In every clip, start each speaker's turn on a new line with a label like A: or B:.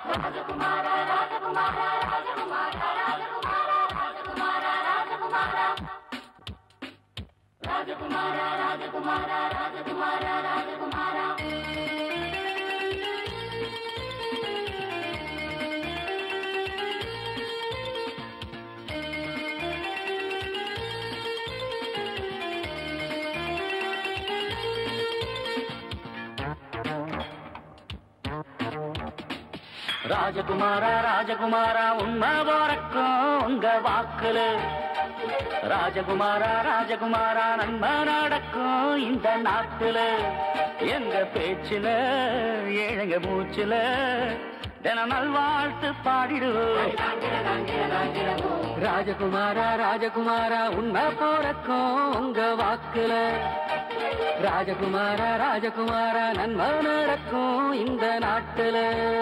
A: ராஜகுமாரா ராஜகுமாரா உண்மை போறக்கும் உங்க வாக்குல ராஜகுமாரா ராஜகுமாரா நன்மை நடக்கும் இந்த நாட்டுல எங்க பேச்சுல ஏழங்க மூச்சுல தின நல்வாழ்த்து பாடிடுவோம் ராஜகுமாரா ராஜகுமாரா உண்மை போறக்கும் உங்க வாக்குல ராஜகுமாரா ராஜகுமாரா நன்மை நடக்கும் இந்த நாட்டுல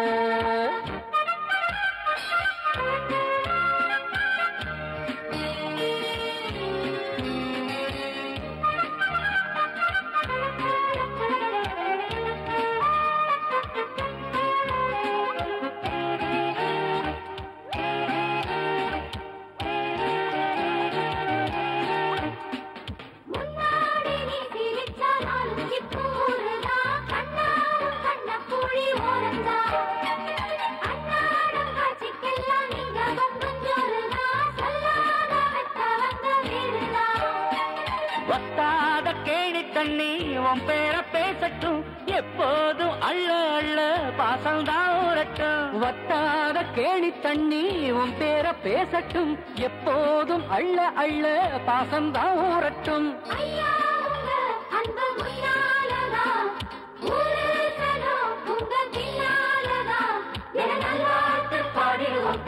B: முன்னாடி நீ சிரிச்சா நாலு சிப்பு ஊறுதா கண்ணாவும் கண்ண புழி ஓரந்தா அன்னாடம் காட்சிக்கெல்லாம் நீங்க பங்குஞ்சோறுதா சொல்லாத வெட்ட வந்த வீடுதா
A: வத்தாத கேணி தண்ணி உன் பேர பேசட்டும் எப்போதும் அள்ள அள்ள பாசம் தான் ஊரட்டும் வத்தாத கேணி தண்ணி உன் பேர பேசட்டும் எப்போதும் அள்ள அள்ள பாசம் தான் ஊரட்டும்
B: ஐயா உங்க அன்பு முன்னாலதா ஊரு சனம் உங்க பின்னாலதா என நல்வாழ்த்து பாடிடுவோம்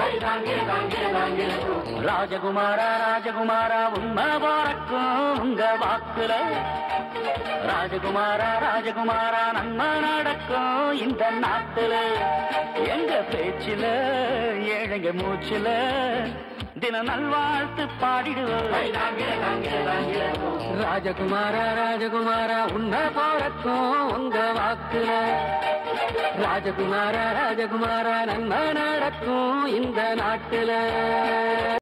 A: ராஜகுமாரா ராஜகுமாரா உண்மை போறக்கும் உங்க வாக்குல ராஜகுமாரா ராஜகுமாரா நன்மை நடக்கும் இந்த நாட்டுல எங்க பேச்சுல ஏழைங்க மூச்சுல தின நல்வாழ்த்து பாடிடுவோம் ராஜகுமாரா ராஜகுமாரா உண்மை போறக்கும் உங்க வாக்குல ராஜகுமாரா ராஜகுமாரா நன்மை நடக்கும் இந்த நாட்டுல